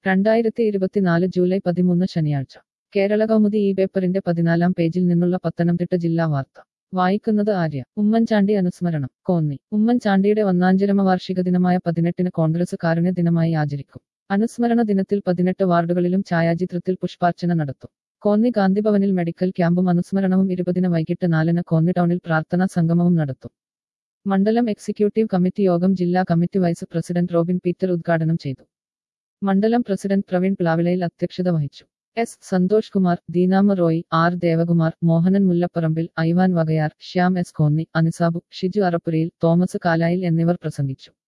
രണ്ടായിരത്തി ഇരുപത്തിനാല് ജൂലൈ പതിമൂന്ന് ശനിയാഴ്ച കേരള കൗമുദി ഈ പേപ്പറിന്റെ പതിനാലാം പേജിൽ നിന്നുള്ള പത്തനംതിട്ട ജില്ലാ വാർത്ത വായിക്കുന്നത് ആര്യ ഉമ്മൻചാണ്ടി അനുസ്മരണം കോന്നി ഉമ്മൻചാണ്ടിയുടെ ഒന്നാഞ്ചരമ വാർഷിക ദിനമായ പതിനെട്ടിന് കോൺഗ്രസ് കാരുണ്യ ദിനമായി ആചരിക്കും അനുസ്മരണ ദിനത്തിൽ പതിനെട്ട് വാർഡുകളിലും ഛായാചിത്രത്തിൽ പുഷ്പാർച്ചന നടത്തും കോന്നി ഗാന്ധിഭവനിൽ മെഡിക്കൽ ക്യാമ്പും അനുസ്മരണവും ഇരുപതിന് വൈകിട്ട് നാലിന് കോന്നി ടൗണിൽ പ്രാർത്ഥനാ സംഗമവും നടത്തും മണ്ഡലം എക്സിക്യൂട്ടീവ് കമ്മിറ്റി യോഗം ജില്ലാ committee vice president Robin Peter ഉദ്ഘാടനം ചെയ്തു മണ്ഡലം പ്രസിഡന്റ് പ്രവീൺ പ്ലാവിളയിൽ അധ്യക്ഷത വഹിച്ചു S Santhosh Kumar Deenama Roy R Devakumar Mohanan Mullapparambil Ivan Vakayar Shyam S Konni Anisabu Shiju Arappurayil Thomas Kalayil എന്നിവർ പ്രസംഗിച്ചു